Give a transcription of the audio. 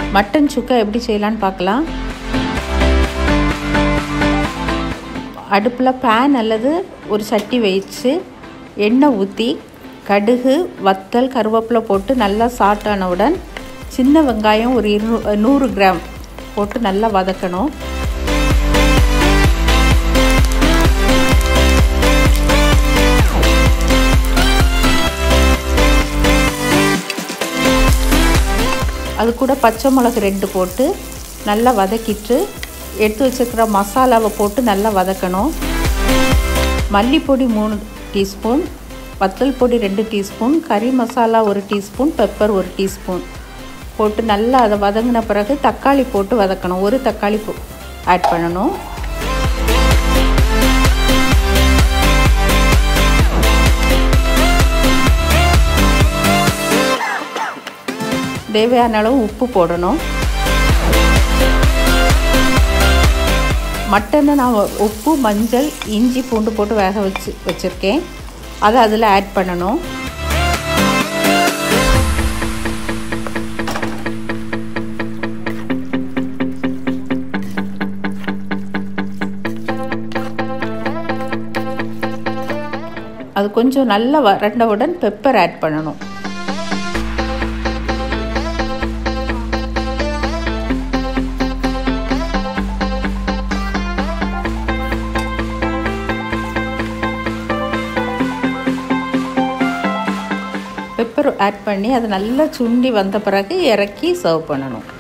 mutton சுக்கா எப்படி செய்யலான்னு பார்க்கலாம் அடுப்பில் பேன் அல்லது ஒரு சட்டி வச்சு எண்ணெய் ஊற்றி கடுகு வத்தல் கருவேப்பிலை போட்டு நல்லா சாட்டானவுடன் சின்ன வெங்காயம் ஒரு இரு நூறு கிராம் போட்டு நல்லா வதக்கணும் அது கூட பச்சை மிளகு ரெண்டு போட்டு நல்லா வதக்கிட்டு எடுத்து வச்சுருக்கிற மசாலாவை போட்டு நல்லா வதக்கணும் மல்லிப்பொடி மூணு டீஸ்பூன் வத்தல் பொடி ரெண்டு டீஸ்பூன் கறி மசாலா ஒரு டீஸ்பூன் பெப்பர் ஒரு டீஸ்பூன் போட்டு நல்லா அதை வதங்கின பிறகு தக்காளி போட்டு வதக்கணும் ஒரு தக்காளி ஆட் பண்ணணும் தேவையான அளவு உப்பு போடணும் மட்டனை நான் உப்பு மஞ்சள் இஞ்சி பூண்டு போட்டு வேக வச்சு வச்சுருக்கேன் அதை அதில் ஆட் பண்ணணும் அது கொஞ்சம் நல்லா வறண்டவுடன் பெப்பர் ஆட் பண்ணணும் பெப்பர் ஆட் பண்ணி அதை நல்லா சுண்டி வந்த பிறகு இறக்கி சர்வ் பண்ணணும்